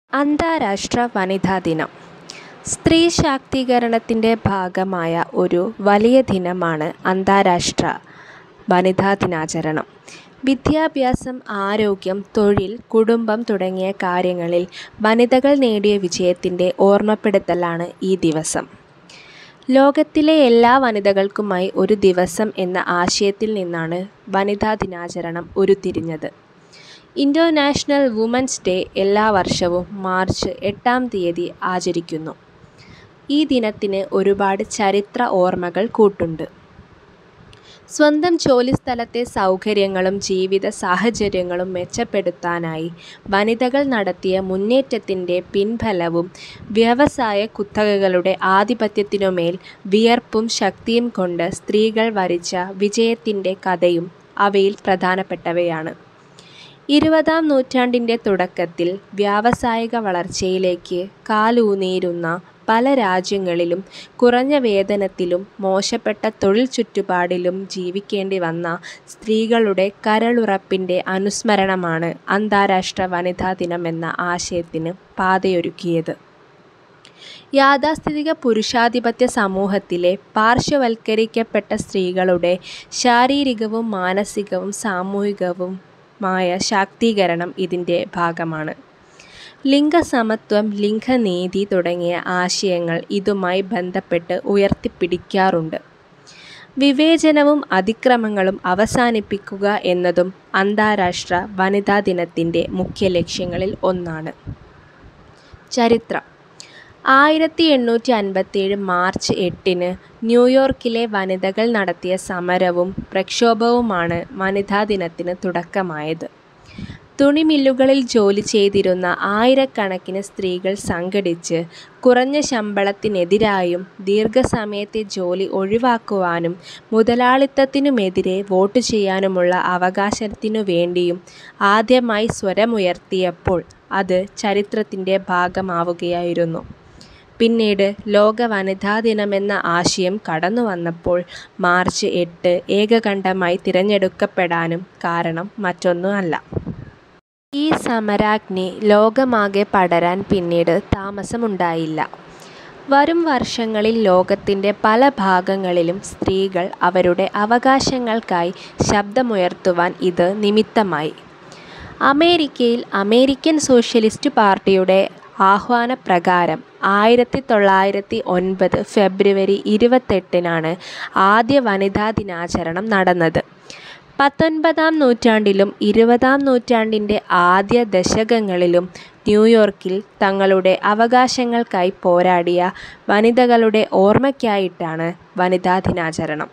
അന്താരാഷ്ട്ര വനിതാ ദിനം സ്ത്രീ ശാക്തീകരണത്തിൻ്റെ ഭാഗമായ ഒരു വലിയ ദിനമാണ് അന്താരാഷ്ട്ര വനിതാ ദിനാചരണം വിദ്യാഭ്യാസം ആരോഗ്യം തൊഴിൽ കുടുംബം തുടങ്ങിയ കാര്യങ്ങളിൽ വനിതകൾ നേടിയ വിജയത്തിൻ്റെ ഓർമ്മപ്പെടുത്തലാണ് ഈ ദിവസം ലോകത്തിലെ എല്ലാ വനിതകൾക്കുമായി ഒരു ദിവസം എന്ന ആശയത്തിൽ നിന്നാണ് വനിതാ ദിനാചരണം ഉരുത്തിരിഞ്ഞത് ഇൻ്റർനാഷണൽ വുമൻസ് ഡേ എല്ലാ വർഷവും മാർച്ച് എട്ടാം തീയതി ആചരിക്കുന്നു ഈ ദിനത്തിന് ഒരുപാട് ചരിത്ര ഓർമ്മകൾ കൂട്ടുണ്ട് സ്വന്തം ജോലിസ്ഥലത്തെ സൗകര്യങ്ങളും ജീവിത സാഹചര്യങ്ങളും മെച്ചപ്പെടുത്താനായി വനിതകൾ നടത്തിയ മുന്നേറ്റത്തിൻ്റെ പിൻബലവും വ്യവസായ കുത്തകകളുടെ ആധിപത്യത്തിനുമേൽ വിയർപ്പും ശക്തിയും കൊണ്ട് സ്ത്രീകൾ വരിച്ച വിജയത്തിൻ്റെ കഥയും അവയിൽ പ്രധാനപ്പെട്ടവയാണ് ഇരുപതാം നൂറ്റാണ്ടിൻ്റെ തുടക്കത്തിൽ വ്യാവസായിക വളർച്ചയിലേക്ക് കാലൂന്നിയിരുന്ന പല രാജ്യങ്ങളിലും കുറഞ്ഞ വേതനത്തിലും മോശപ്പെട്ട തൊഴിൽ ചുറ്റുപാടിലും ജീവിക്കേണ്ടി വന്ന സ്ത്രീകളുടെ കരളുറപ്പിൻ്റെ അനുസ്മരണമാണ് അന്താരാഷ്ട്ര വനിതാ ദിനം എന്ന ആശയത്തിന് പാതയൊരുക്കിയത് യാഥാസ്ഥിതിക പുരുഷാധിപത്യ സമൂഹത്തിലെ പാർശ്വവൽക്കരിക്കപ്പെട്ട സ്ത്രീകളുടെ ശാരീരികവും മാനസികവും സാമൂഹികവുമായ ശാക്തീകരണം ഇതിൻ്റെ ഭാഗമാണ് ലിംഗസമത്വം ലിംഗനീതി തുടങ്ങിയ ആശയങ്ങൾ ഇതുമായി ബന്ധപ്പെട്ട് ഉയർത്തിപ്പിടിക്കാറുണ്ട് വിവേചനവും അതിക്രമങ്ങളും അവസാനിപ്പിക്കുക എന്നതും അന്താരാഷ്ട്ര വനിതാ ദിനത്തിൻ്റെ മുഖ്യ ലക്ഷ്യങ്ങളിൽ ഒന്നാണ് ചരിത്രം ആയിരത്തി എണ്ണൂറ്റി അൻപത്തേഴ് മാർച്ച് എട്ടിന് ന്യൂയോർക്കിലെ വനിതകൾ നടത്തിയ സമരവും പ്രക്ഷോഭവുമാണ് വനിതാ ദിനത്തിന് തുടക്കമായത് തുണിമില്ലുകളിൽ ജോലി ചെയ്തിരുന്ന ആയിരക്കണക്കിന് സ്ത്രീകൾ സംഘടിച്ച് കുറഞ്ഞ ശമ്പളത്തിനെതിരായും ദീർഘസമയത്തെ ജോലി ഒഴിവാക്കുവാനും മുതലാളിത്തത്തിനുമെതിരെ വോട്ട് ചെയ്യാനുമുള്ള അവകാശത്തിനു വേണ്ടിയും ആദ്യമായി സ്വരമുയർത്തിയപ്പോൾ അത് ചരിത്രത്തിൻ്റെ ഭാഗമാവുകയായിരുന്നു പിന്നീട് ലോക വനിതാ ദിനമെന്ന ആശയം കടന്നു വന്നപ്പോൾ മാർച്ച് എട്ട് ഏകകണ്ഠമായി തിരഞ്ഞെടുക്കപ്പെടാനും കാരണം മറ്റൊന്നുമല്ല ഈ സമരാഗ്നി ലോകമാകെ പടരാൻ പിന്നീട് താമസമുണ്ടായില്ല വരും വർഷങ്ങളിൽ ലോകത്തിൻ്റെ പല ഭാഗങ്ങളിലും സ്ത്രീകൾ അവരുടെ അവകാശങ്ങൾക്കായി ശബ്ദമുയർത്തുവാൻ ഇത് നിമിത്തമായി അമേരിക്കയിൽ അമേരിക്കൻ സോഷ്യലിസ്റ്റ് പാർട്ടിയുടെ ആഹ്വാനപ്രകാരം ആയിരത്തി തൊള്ളായിരത്തി ഒൻപത് ഫെബ്രുവരി ഇരുപത്തെട്ടിനാണ് ആദ്യ വനിതാ ദിനാചരണം നടന്നത് പത്തൊൻപതാം നൂറ്റാണ്ടിലും ഇരുപതാം നൂറ്റാണ്ടിൻ്റെ ആദ്യ ദശകങ്ങളിലും ന്യൂയോർക്കിൽ തങ്ങളുടെ അവകാശങ്ങൾക്കായി പോരാടിയ വനിതകളുടെ ഓർമ്മയ്ക്കായിട്ടാണ് വനിതാ ദിനാചരണം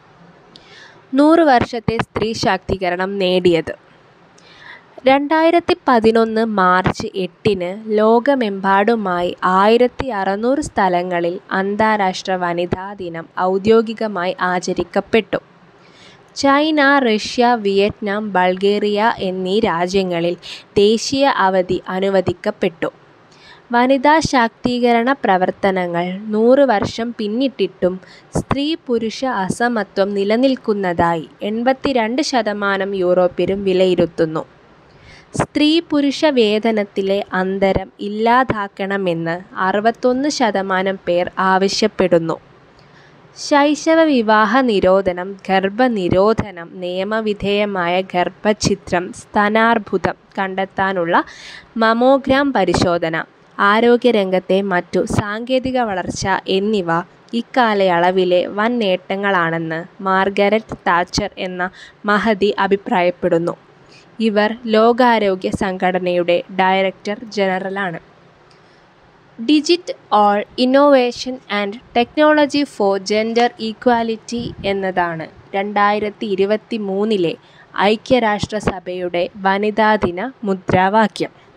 നൂറ് വർഷത്തെ സ്ത്രീ ശാക്തീകരണം നേടിയത് രണ്ടായിരത്തി പതിനൊന്ന് മാർച്ച് എട്ടിന് ലോകമെമ്പാടുമായി ആയിരത്തി അറുന്നൂറ് സ്ഥലങ്ങളിൽ അന്താരാഷ്ട്ര വനിതാ ദിനം ഔദ്യോഗികമായി ആചരിക്കപ്പെട്ടു ചൈന റഷ്യ വിയറ്റ്നാം ബൾഗേറിയ എന്നീ രാജ്യങ്ങളിൽ ദേശീയ അവധി അനുവദിക്കപ്പെട്ടു വനിതാ ശാക്തീകരണ പ്രവർത്തനങ്ങൾ നൂറ് വർഷം പിന്നിട്ടിട്ടും സ്ത്രീ പുരുഷ അസമത്വം നിലനിൽക്കുന്നതായി എൺപത്തിരണ്ട് ശതമാനം യൂറോപ്യരും വിലയിരുത്തുന്നു സ്ത്രീ പുരുഷ വേതനത്തിലെ അന്തരം ഇല്ലാതാക്കണമെന്ന് അറുപത്തൊന്ന് ശതമാനം പേർ ആവശ്യപ്പെടുന്നു ശൈശവ വിവാഹ നിരോധനം ഗർഭനിരോധനം നിയമവിധേയമായ ഗർഭഛിദ്രം സ്തനാർബുദം കണ്ടെത്താനുള്ള മമോഗ്രാം പരിശോധന ആരോഗ്യരംഗത്തെ മറ്റു സാങ്കേതിക വളർച്ച എന്നിവ ഇക്കാലയളവിലെ വൻ നേട്ടങ്ങളാണെന്ന് മാർഗരറ്റ് താച്ചർ എന്ന മഹതി അഭിപ്രായപ്പെടുന്നു ഇവർ ലോകാരോഗ്യ സംഘടനയുടെ ഡയറക്ടർ ജനറലാണ് digit all innovation and technology for gender equality എന്നതാണ് രണ്ടായിരത്തി ഇരുപത്തി മൂന്നിലെ ഐക്യരാഷ്ട്രസഭയുടെ വനിതാ ദിന മുദ്രാവാക്യം